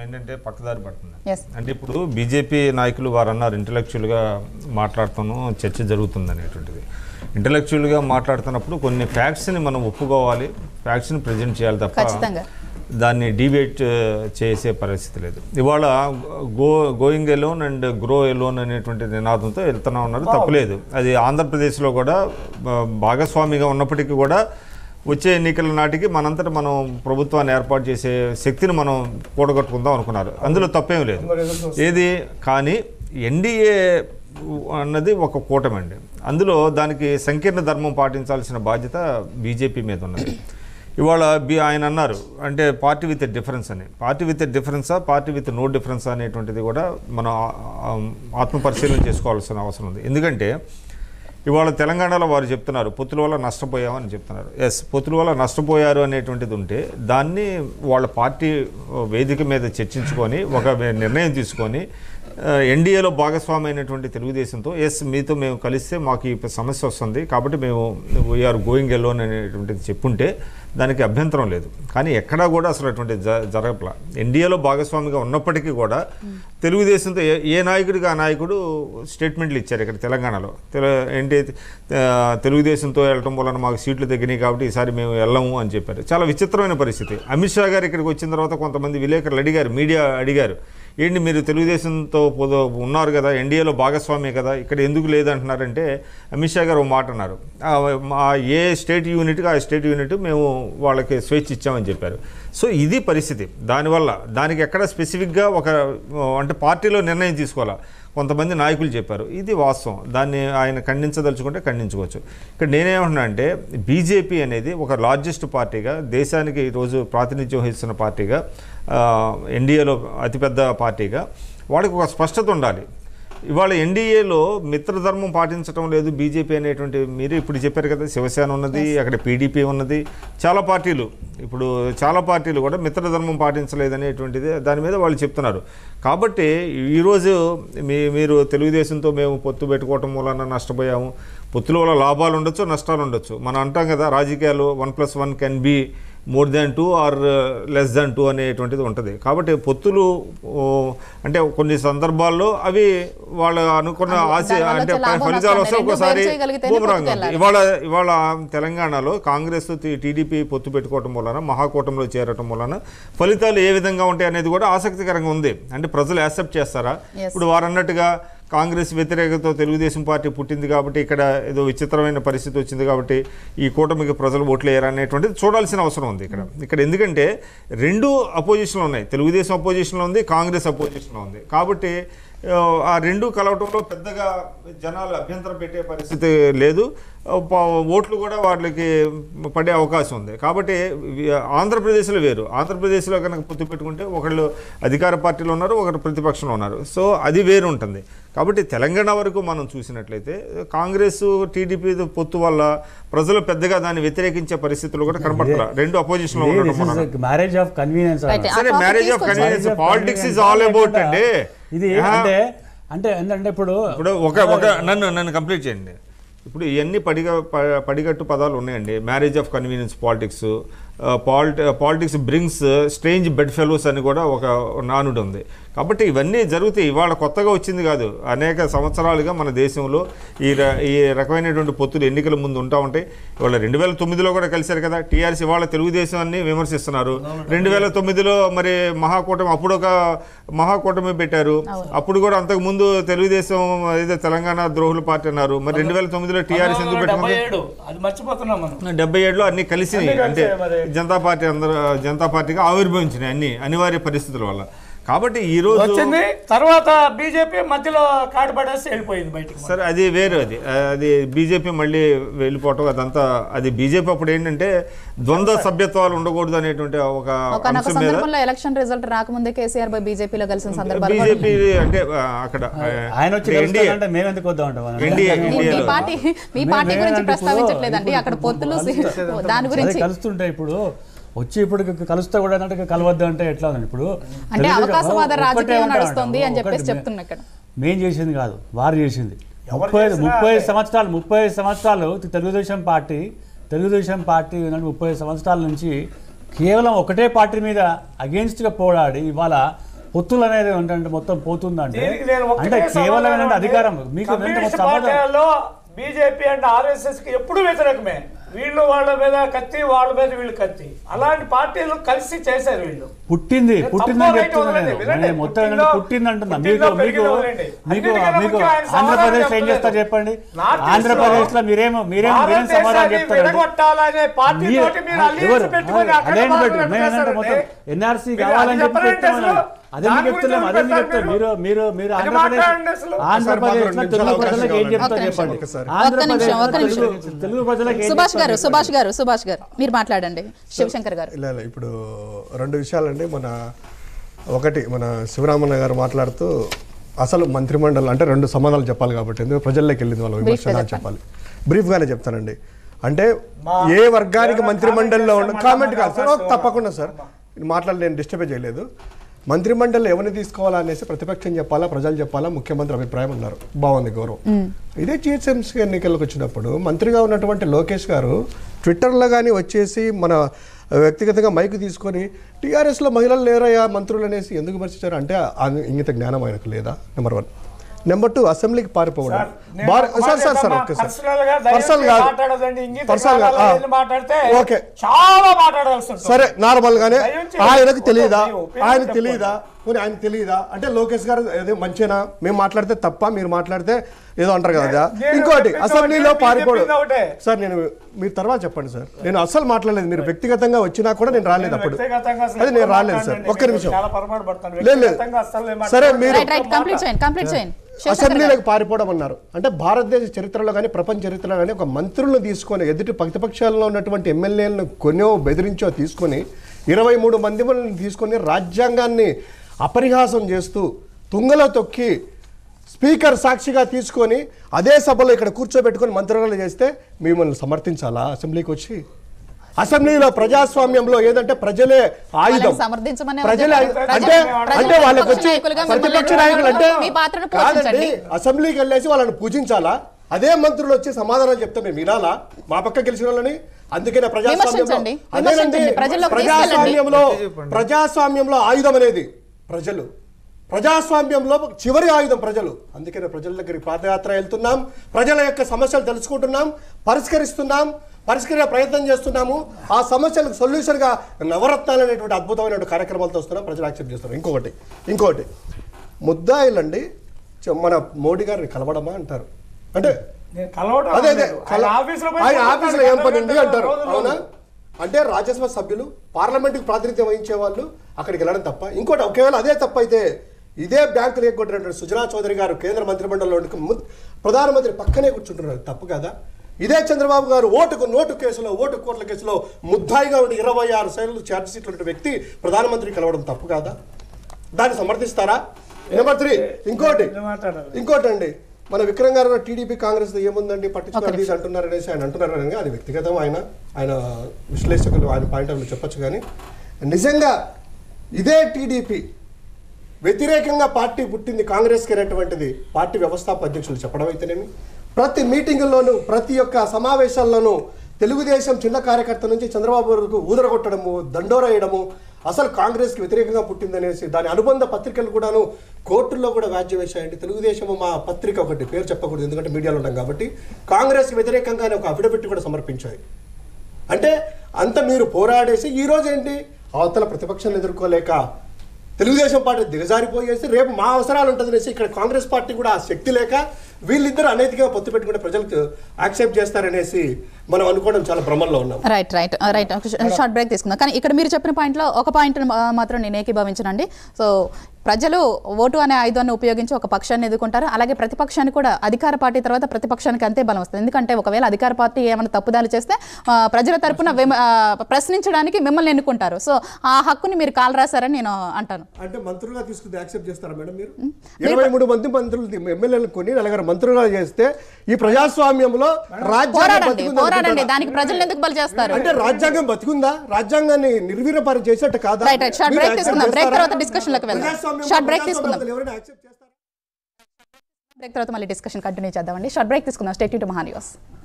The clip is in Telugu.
ఏంటంటే పక్కదారి పడుతుంది Yes. అంటే ఇప్పుడు బీజేపీ నాయకులు వారు అన్నారు ఇంటలెక్చువల్గా మాట్లాడుతాను చర్చ జరుగుతుంది అనేటువంటిది ఇంటలెక్చువల్గా మాట్లాడుతున్నప్పుడు కొన్ని ఫ్యాక్ట్స్ని మనం ఒప్పుకోవాలి ఫ్యాక్ట్స్ని ప్రజెంట్ చేయాలి తప్ప ఖచ్చితంగా. దాన్ని డిబేట్ చేసే పరిస్థితి లేదు ఇవాళ go going alone and grow alone అనేటువంటి నినాదంతో వెళ్తున్నా ఉన్నారు తప్పులేదు అది ఆంధ్రప్రదేశ్లో కూడా ఆ, భాగస్వామిగా ఉన్నప్పటికీ కూడా వచ్చే ఎన్నికల నాటికి మనంతట మనం ప్రభుత్వాన్ని ఏర్పాటు చేసే శక్తిని మనం కూడగట్టుకుందాం అనుకున్నారు అందులో తప్పేం లేదు ఏది కానీ ఎన్డీఏ అన్నది ఒక కూటమి అండి అందులో దానికి సంకీర్ణ ధర్మం పాటించాల్సిన బాధ్యత బీజేపీ మీద ఉన్నది ఇవాళ బి ఆయన అన్నారు అంటే పార్టీ విత్ డిఫరెన్స్ అని పార్టీ విత్ డిఫరెన్సా పార్టీ విత్ నో డిఫరెన్స్ అనేటువంటిది కూడా మనం ఆ- ఆ- ఆత్మపరిశీలన చేసుకోవాల్సిన అవసరం ఉంది ఎందుకంటే ఇవాళ తెలంగాణలో వారు చెప్తున్నారు పొత్తుల వల్ల నష్టపోయామని చెప్తున్నారు ఎస్ పొత్తుల వల్ల నష్టపోయారు అనేటువంటిది ఉంటే దాన్ని వాళ్ళ పార్టీ వేదిక మీద చర్చించుకొని ఒక నిర్ణయం తీసుకొని ఎన్డీఏలో భాగస్వామి అయినటువంటి తెలుగుదేశంతో ఎస్ మీతో మేము కలిస్తే మాకు ఈ సమస్య వస్తుంది కాబట్టి మేము వీఆర్ గోయింగ్ ఎలోన్ అనేటువంటిది చెప్పుంటే దానికి అభ్యంతరం లేదు కానీ ఎక్కడా కూడా అసలు అటువంటి జ జరగట్ల ఎన్డీఏలో భాగస్వామిగా ఉన్నప్పటికీ కూడా తెలుగుదేశంతో ఏ ఏ నాయకుడికి ఆ నాయకుడు స్టేట్మెంట్లు ఇచ్చారు ఇక్కడ తెలంగాణలో తెల ఏంటి ఆ, తెలుగుదేశంతో వెళ్ళటం వలన మాకు సీట్లు తగ్గినాయి కాబట్టి ఈసారి మేము వెళ్ళము అని చెప్పారు చాలా విచిత్రమైన పరిస్థితి అమిత్ షా గారు ఇక్కడికి వచ్చిన తర్వాత కొంతమంది విలేకరులు అడిగారు మీడియా అడిగారు ఏంటి మీరు తెలుగుదేశంతో పొద ఉన్నారు కదా ఎన్డీఏలో భాగస్వామి కదా ఇక్కడ ఎందుకు లేదంటున్నారంటే అమిత్ షా గారు ఒక మాట అన్నారు ఆ, మా ఏ స్టేట్ యూనిట్కి ఆ స్టేట్ యూనిట్ మేము వాళ్ళకి స్వేచ్ఛ ఇచ్చామని చెప్పారు సో ఇది పరిస్థితి దానివల్ల దానికి ఎక్కడ స్పెసిఫిక్గా ఒక ఆ, అంటే పార్టీలో నిర్ణయం తీసుకోవాలా కొంతమంది నాయకులు చెప్పారు ఇది వాస్తవం దాన్ని ఆయన ఖండించదలుచుకుంటే ఖండించుకోవచ్చు ఇక్కడ నేనేమంటున్నా అంటే బీజేపీ అనేది ఒక లార్జెస్ట్ పార్టీగా దేశానికి ఈరోజు ప్రాతినిధ్యం వహిస్తున్న పార్టీగా ఆ, ఎన్డీఏలో అతిపెద్ద పార్టీగా వాళ్ళకి ఒక స్పష్టత ఉండాలి ఇవాళ ఎన్డీఏలో మిత్రధర్మం పాటించడం లేదు బీజేపీ అనేటువంటి మీరు ఇప్పుడు చెప్పారు కదా శివసేన ఉన్నది అక్కడ పీడీపీ ఉన్నది చాలా పార్టీలు ఇప్పుడు చాలా పార్టీలు కూడా మిత్రధర్మం పాటించలేదనేటువంటిది దాని మీద వాళ్ళు చెప్తున్నారు కాబట్టి ఈరోజు మీ మీరు తెలుగుదేశంతో మేము పొత్తు పెట్టుకోవటం మూలన నష్టపోయాము పొత్తుల వల్ల లాభాలు ఉండొచ్చు నష్టాలు ఉండొచ్చు మనం అంటాం కదా రాజకీయాలు one plus one can be more than two or less than two అనేటువంటిది ఉంటుంది కాబట్టి పొత్తులు ఓ, అంటే కొన్ని సందర్భాల్లో అవి వాళ్ళు అనుకున్న అది ఆశ దానివల్ల అంటే వచ్చే లాభం ఫలితాలు వస్తే నష్టాలు రెండు ఒక్కోసారి వేరు చేయగలిగితేనే బూమరాంగ్ ఉంది. పొత్తుకెళ్ళాలి. ఇవాళ ఇవాళ తెలంగాణలో కాంగ్రెస్ టీ- టీడీపీ పొత్తు పెట్టుకోవటం వలన మహాకూటమిలో చేరటం వలన ఫలితాలు ఏ విధంగా ఉంటాయి అనేది కూడా ఆసక్తికరంగా ఉంది అంటే ప్రజలు యాక్సెప్ట్ చేస్తారా Yes. ఇప్పుడు వారు అన్నట్టుగా కాంగ్రెస్ వ్యతిరేకతతో తెలుగుదేశం పార్టీ పుట్టింది కాబట్టి ఇక్కడ ఏదో విచిత్రమైన పరిస్థితి వచ్చింది కాబట్టి ఈ కూటమికి ప్రజలు ఓట్లు వేయరు అనేటువంటిది చూడాల్సిన అవసరం ఉంది ఇక్కడ ఇక్కడ ఎందుకంటే రెండు అపోజిషన్లో ఉన్నాయి తెలుగుదేశం అపోజిషన్లో ఉంది కాంగ్రెస్ అపోజిషన్లో ఉంది కాబట్టి ఆ, ఆ రెండు కలవటంలో పెద్దగా జనాలు అభ్యంతరం పెట్టే పరిస్థితి లేదు ఆ, ప- ఓట్లు కూడా వాళ్ళకి పడే అవకాశం ఉంది కాబట్టి వి- ఆంధ్రప్రదేశ్లో వేరు ఆంధ్రప్రదేశ్లో కనుక పొత్తు పెట్టుకుంటే ఒకళ్ళు అధికార పార్టీలో ఉన్నారు ఒకరు ప్రతిపక్షంలో ఉన్నారు సో అది వేరు ఉంటుంది కాబట్టి తెలంగాణ వరకు మనం చూసినట్లయితే కాంగ్రెస్ టీడీపీ పొత్తు వల్ల ప్రజలు పెద్దగా దాన్ని వ్యతిరేకించే పరిస్థితులు కూడా కనబడతారు రెండు అపోజిషన్లో ఉండడం వలన మ్యారేజ్ ఆఫ్ కన్వీనియన్స్ Right. సరే ఆ topic మ్యారేజ్ ఆఫ్ తీసుకొచ్చారు. Convenience politics is all about అండి ఇది యా. అంటే అంటే ఏంటంటే ఇప్పుడు ఇప్పుడు ఒక ఒక నన్ను నన్ను కంప్లీట్ చేయండి ఇప్పుడు ఇవన్నీ పడిగ ప- పడిగట్టు పదాలు ఉన్నాయండి మ్యారేజ్ ఆఫ్ కన్వీనియన్స్ పాలిటిక్స్ పాలిటి politics brings strange bedfellows అని కూడా ఒక నానుడు ఉంది కాబట్టి ఇవన్నీ జరుగుతాయి ఇవాళ కొత్తగా వచ్చింది కాదు అనేక సంవత్సరాలుగా మన దేశంలో ఈ ర- ఈ రకమైనటువంటి పొత్తులు ఎన్నికల ముందు ఉంటా ఉంటాయి ఇవాళ రెండు వేల తొమ్మిదిలో కూడా కలిశారు కదా టీఆర్ఎస్ ఇవాళ తెలుగుదేశాన్ని విమర్శిస్తున్నారు రెండు వేల తొమ్మిదిలో మరి మహాకూటమి అప్పుడు ఒక మహాకూటమి పెట్టారు అప్పుడు కూడా అంతకు ముందు తెలుగుదేశం ఏదో తెలంగాణ ద్రోహుల పార్టీ అన్నారు మరి రెండు వేల తొమ్మిదిలో టీఆర్ఎస్ ఎందుకు డెబ్బై పెట్టుకుంది ఏడు అది మర్చిపోతున్నాం మనం డెబ్బై ఏడులో అన్ని కలిసి అన్నీ అంటే కలిసాయి మరి. జనతా పార్టీ అందరూ జనతా పార్టీగా ఆవిర్భవించినాయి అన్ని అనివార్య పరిస్థితుల వల్ల కాబట్టి ఈ రోజు వచ్చింది తర్వాత బీజేపీ మధ్యలో కాడు పడేసి వెళ్ళిపోయింది బయటికి సరే అది వేరు అది అది బీజేపీ మళ్ళీ వెళ్ళిపోవటం అదంతా అది బీజేపీ అప్పుడు ఏంటంటే ద్వంద్వ సభ్యత్వాలు ఉండకూడదు అనేటువంటి ఒక ఒకనొక అంశం మీద సందర్భంలో ఎలక్షన్ రిజల్ట్ రాకముందే కేసీఆర్ బై బీజేపీలో కలిసిన సందర్భాలు కూడా బీజేపీ అంటే ఆ, అక్కడ ఆయన వచ్చి ఎన్డీఏ కలుస్తానంటే మేము ఎందుకు వద్దాం అంటాం ఎన్డీఏ మీ- మీ ఎన్డీఏలో పార్టీ మీ మే- పార్టీ మేమేంటే గురించి ఇప్పుడు- ప్రస్తావించట్లేదండి ఇప్పుడు అక్కడ పొత్తులు కలుస్తా- దాని అదే గురించి కలుస్తుంటే ఇప్పుడు వచ్చి ఇప్పుడు కలుస్తే కూడా ఏంటంటే కలవద్దు అంటే ఎట్లా ఉంది ఇప్పుడు అంటే తెలుగుదేశం- అవకాశవాద ఒక్కటే రాజకీయం ఉంటా నడుస్తుంది అని ఒకటి చెప్పేసి మే- చెప్తున్నా ఇక్కడ మేం చేసింది కాదు వారు చేసింది ఎవరు ముప్పై చేసినా ముప్పై అదే. సంవత్సరాలు ముప్పై సంవత్సరాలు తెలుగుదేశం పార్టీ తెలుగుదేశం పార్టీ ఉన్నటువంటి ముప్పై సంవత్సరాల నుంచి కేవలం ఒకటే పార్టీ మీద అగేన్స్ట్గా పోరాడి ఇవాళ పొత్తులు అనేది ఏంటంటే మొత్తం పోతుందంటే దీనికి నేను ఒక్కటే అంటే కేవలం సమాధానం ఏంటంటే అంటే అధికారం మీకు ఏంటంటే కమ్యూనిస్ట్ మొత్తం సమాధానం పార్టీలలో బీజేపీ అండ్ ఆర్ఎస్ఎస్ కి ఎప్పుడు వ్యతిరేకమే వీళ్ళు వాళ్ళ మీద కత్తి వాళ్ళ మీద వీళ్ళు కత్తి అలాంటి పార్టీలు కలిసి చేశారు వీళ్ళు పుట్టింది నేను పుట్టిందని తప్పో చెప్తున్నాను రైటో నేను వదలండి, నేను మొత్తం పుట్టిందో- ఏంటంటే పుట్టింది అంటున్నా మీకు పుట్టిందో మీకు పెరిగిందో వదలండి. మీకు అన్నిటికన్నా మీకు ముఖ్యం ఆయన సమాధానం ఆంధ్రప్రదేశ్ ఏం చెప్పలేదు. చేస్తారు చెప్పండి నార్త్ ఈస్ట్ ఆంధ్రప్రదేశ్ లో మీరేమో మీరేమో మీరేం సమాధానం భారతదేశాన్ని చెప్తారండి విడగొట్టాలనే పార్టీ మీరు- తోటి మీరు అల్లియన్స్ ఎవరు? పెట్టుకొని అక్కడ అదేంటి బాగా పెట్టు? మేము ఏంటంటే నడిపేశారండి. మొత్తం ఎన్ఆర్సీ మీరు కావాలని అది చెప్పి చెప్పరండి చెప్తున్నాం అసలు. అదే దాని చెప్తున్నాం గురించి అదే చెప్తారు చెప్తారు మీరు. మీరు మీరు మీరు అది ఆంధ్రప్రదేశ్ మాట్లాడండి అసలు. ఆంధ్రప్రదేశ్ లో రెండు తెలుగు నిమిషాలు ప్రజలకు ఏం అవకాశం చెప్తారు కావాలండి. చెప్పండి ఒక్క నిమిషం. ఆంధ్రప్రదేశ్ ఒక్క లో నిమిషం. తెలుగు- తెలుగు ప్రజలకు ఏం సుభాష్ గారు చెప్తారు సుభాష్ గారు సుభాష్ గారు మీరు మాట్లాడండి శివశంకర్ గారు ఇలా ఇలా ఇప్పుడు రెండు విషయాలండి మన ఒకటి మన శివరామన్న గారు మాట్లాడుతూ అసలు మంత్రిమండలి అంటే రెండు సమాధానాలు చెప్పాలి కాబట్టి ఎందుకు ప్రజల్లోకి వెళ్ళింది వాళ్ళ Brief గా విమర్శ నాకు చెప్పాలి బ్రీఫ్గానే చెప్తానండి అంటే ఏ వర్గానికి మంత్రిమండలిలో ఉన్న కామెంట్ కాదు సార్ ఓ, తప్పకుండా సార్ ఇది మాట్లాడి నేను డిస్టర్బ్ చేయలేదు మంత్రిమండలి ఎవరిని తీసుకోవాలా అనేసి ప్రతిపక్షం చెప్పాలా ప్రజలు చెప్పాలా ముఖ్యమంత్రి అభిప్రాయం ఉన్నారు బాగుంది గౌరవం ఇదే జిహెచ్ఎంసీ ఎన్నికలకు వచ్చినప్పుడు మంత్రిగా ఉన్నటువంటి లోకేష్ గారు ట్విట్టర్లో కానీ వచ్చేసి మన వ్యక్తిగతంగా మైక్ తీసుకొని టీఆర్ఎస్లో మహిళలు లేరయ్యా మంత్రులు అనేసి ఎందుకు విమర్శించారు అంటే ఆ ఇంగిత జ్ఞానం ఆయనకు లేదా నెంబర్ వన్ నెంబర్ టూ అసెంబ్లీకి పారిపోవడం సార్, నేను బార్- ఒక సార్ మాట సార్ సార్ చెప్తామా? ఓకే సార్ Personal గా దయచేసి పర్సనల్ కాదు మాట్లాడొద్దండి. ఇంగిత పర్సనల్ జ్ఞానాలు కాదు. వెళ్ళి మాట్లాడితే ఓకే చాలా మాట్లాడాల్సి ఉంటుంది సరే నార్మల్ గానే దయచేసి ఆయనకు తెలియదా మీ opinion ఆయన చెప్పండి. తెలియదా పోనీ ఆయన తెలియదా అంటే లోకేష్ గారు ఏదో మంచినా మేము మాట్లాడితే తప్ప మీరు మాట్లాడితే ఏదో అంటారు కదా నేను ఇంకోటి చెప్పింది అసెంబ్లీలో ఒకటే, మీరు పారిపోవడం చెప్పింది ఒకటే. సార్ నేను మీరు తర్వాత చెప్పండి సార్ నేను అస్సలు మాట్లాడలేదు మీరు వ్యక్తిగతంగా వచ్చినా కూడా నేను రాలేదు నేను అప్పుడు వ్యక్తిగతంగా అసలు అది నేను ఎక్కువ రాలేదు సార్ మాట్లాడనండి. ఒక్క నిమిషం చాలా పొరపాటు పడతాను. లేదు, లేదు. వ్యక్తిగతంగా అస్సలు నేను సరే మాట్లాడను. మీరు రైట్ రైట్ కంప్లీట్ చేయండి కంప్లీట్ చేయండి శివశంకర్ గారు అసెంబ్లీలోకి పారిపోవడం అన్నారు అంటే భారతదేశ చరిత్రలో కానీ ప్రపంచ చరిత్రలో కానీ ఒక మంత్రులను తీసుకొని ఎదుటి ప్రతిపక్షాల్లో ఉన్నటువంటి ఎమ్మెల్యేలను కొన్నో బెదిరించో తీసుకొని ఇరవై మూడు మంది మనల్ని తీసుకొని రాజ్యాంగాన్ని అపరిహాసం చేస్తూ తుంగలో తొక్కి స్పీకర్ సాక్షిగా తీసుకొని అదే సభలో ఇక్కడ కూర్చోబెట్టుకొని మంత్రులు చేస్తే మిమ్మల్ని సమర్థించాలా అసెంబ్లీకి వచ్చి అసెంబ్లీలో ప్రజాస్వామ్యంలో ఏదంటే ప్రజలే ఆయుధం వాళ్ళని సమర్థించమనే ప్రజలే ఉద్దేశం. ఆయుధం. ప్రజలు- అంటే ప్రజలు అంటే వాళ్ళకి వచ్చి ప్రతిపక్ష నాయకులుగా ప్రతిపక్ష మిమ్మల్ని నాయకులు అంటే మీ పాత్రను కాదండి పోషించండి. అసెంబ్లీకి వెళ్ళేసి వాళ్ళని పూజించాలా అదే మంత్రులు వచ్చి సమాధానం చెప్తే మేము వినాలా మా పక్క గెలిచిన వాళ్ళని అందుకనే ప్రజాస్వామ్యంలో విమర్శించండి. అదేనండి విమర్శించండి. ప్రజల్లోకి ప్రజాస్వామ్యంలో ప్రజాస్వామ్యంలో ఆయుధం అనేది ప్రజలు ప్రజాస్వామ్యంలో చివరి ఆయుధం ప్రజలు అందుకనే ప్రజల దగ్గరికి పాదయాత్ర వెళ్తున్నాం ప్రజల యొక్క సమస్యలు తెలుసుకుంటున్నాం పరిష్కరిస్తున్నాం పరిష్కరించే ప్రయత్నం చేస్తున్నాము ఆ సమస్యలకు సొల్యూషన్గా నవరత్నాలు అనేటువంటి అద్భుతమైనటువంటి కార్యక్రమాలతో వస్తున్నాం ప్రజలు యాక్సెప్ట్ చేస్తున్నారు ఇంకొకటి ఇంకొకటి ముద్దాయిలండి చ- మన మోడీ గారిని కలవడమా అంటారు అంటే నేను కలవడం అదే అదే లేదు. కల- ఆయన ఆఫీసులో పోయి ఆయన కూర్చుంటాడు ఆఫీసులో ఏం పని ఉంది గంటలు అంటారు రోజులు అవునా రోజులు. అంటే రాజ్యసభ సభ్యులు పార్లమెంట్కి ప్రాతినిధ్యం వహించే వాళ్ళు అక్కడికి వెళ్ళడం తప్ప ఇంకోటి ఒకవేళ అదే తప్ప అయితే ఇదే బ్యాంకులు ఎగ్గొట్టినటువంటి సుజనా చౌదరి గారు కేంద్ర మంత్రిమండలిలో ఉండి ము- ప్రధానమంత్రి పక్కనే కూర్చుంటున్నారు తప్పు కదా ఇదే చంద్రబాబు గారు ఓటుకు నోటు కేసులో ఓటు కోట్ల కేసులో ముద్దాయిగా ఉండి ఇరవై ఆరు సైన్లు ఛార్జ్ సీట్లు ఉన్న వ్యక్తి ప్రధానమంత్రి కలవడం తప్పు కాదా దాన్ని సమర్థిస్తారా నెంబర్ త్రీ ఇంకోటి నేను మాట్లాడాలి. ఇంకోటి అండి మన విక్రమ్ గారు టీడీపీ కాంగ్రెస్ ఏముందండి పట్టించుకోవాలి ఇది అంటున్నారు అనేసి ఆయన అంటున్నారు అని అది వ్యక్తిగతం ఆయన ఆయన విశ్లేషకులు ఆయన పాయింట్ ఆఫ్ వ్యూ చెప్పొచ్చు కానీ నిజంగా ఇదే టీడీపీ వ్యతిరేకంగా పార్టీ పుట్టింది కాంగ్రెస్కి అనేటువంటిది పార్టీ వ్యవస్థాపక అధ్యక్షులు చెప్పడం అయితేనేమి ప్రతి మీటింగుల్లోనూ ప్రతి ఒక్క సమావేశాల్లోనూ తెలుగుదేశం చిన్న కార్యకర్త నుంచి చంద్రబాబు వరకు ఊదరగొట్టడము దండోర వేయడము అసలు కాంగ్రెస్కి వ్యతిరేకంగా పుట్టిందనేసి దాని అనుబంధ పత్రికలు కూడాను కోర్టుల్లో కూడా వ్యాజ్యం వేశాయండి తెలుగుదేశం మా పత్రిక ఒకటి పేరు చెప్పకూడదు ఎందుకంటే మీడియాలో ఉంటాం కాబట్టి కాంగ్రెస్కి వ్యతిరేకంగానే ఒక అఫిడవిట్ కూడా సమర్పించాయి అంటే అంత మీరు పోరాడేసి ఈ రోజు ఏంటి అవతల ప్రతిపక్షాన్ని ఎదుర్కోలేక తెలుగుదేశం పార్టీ దిగజారిపోయేసి రేపు మా అవసరాలు ఉంటుందనేసి ఇక్కడ కాంగ్రెస్ పార్టీ కూడా ఆ శక్తి లేక వీళ్ళిద్దరు అనైతికంగా పొత్తు పెట్టుకుంటే ప్రజలకు యాక్సెప్ట్ చేస్తారనేసి మనం అనుకోవడం చాలా భ్రమంలో ఉన్నాం right right right short break తీసుకుందాం కానీ ఇక్కడ మీరు చెప్పిన పాయింట్లో ఒక పాయింట్ మాత్రం నేను ఏకీభవించనండి సో ప్రజలు ఓటు అనే ఆయుధాన్ని ఉపయోగించి ఒక పక్షాన్ని ఎదుర్కొంటారు అలాగే ప్రతిపక్షాన్ని కూడా అధికార పార్టీ తర్వాత ప్రతిపక్షానికి అంతే బలం వస్తుంది ఎందుకంటే ఒకవేళ అధికార పార్టీ ఏమైనా తప్పుదాలు చేస్తే ఆ, ప్రజల తరపున విమ- ఆ, ప్రశ్నించడానికి మిమ్మల్ని ఎన్నుకుంటారు సో ఆ హక్కుని మీరు కాలు రాశారని నేను అంటాను అంటే మంత్రులుగా తీసుకుంటే యాక్సెప్ట్ చేస్తారా మేడం మీరు ఇరవై మూడు మంది మంత్రులు ఎమ్మెల్యేలు కొని నలుగురు మంత్రులుగా చేస్తే ఈ ప్రజాస్వామ్యంలో రాజ్యాంగం పోరాడండి బతికుందని పోరాడండి అనుకుంటారా? దానికి ప్రజలు ఎందుకు బలి చేస్తారు అంటే రాజ్యాంగం బతికుందా రాజ్యాంగాన్ని నిర్వీర్యపరం చేసేట్టు కాదా రైట్, రైట్. షార్ట్ మీరు బ్రేక్ accept తీసుకుందాం. బ్రేక్ చేస్తారా? తర్వాత discussion లోకి వెళ్దాం. ప్రజాస్వామ్యంలో షార్ట్ బ్రేక్ తీసుకుందాం. ప్రజాస్వామ్యంలో ఎవరైనా accept చేస్తారా? బ్రేక్ తర్వాత మళ్ళీ డిస్కషన్ కంటిన్యూ చేద్దామండి షార్ట్ బ్రేక్ తీసుకుందాం స్టేట్ టు మహాన్యూస్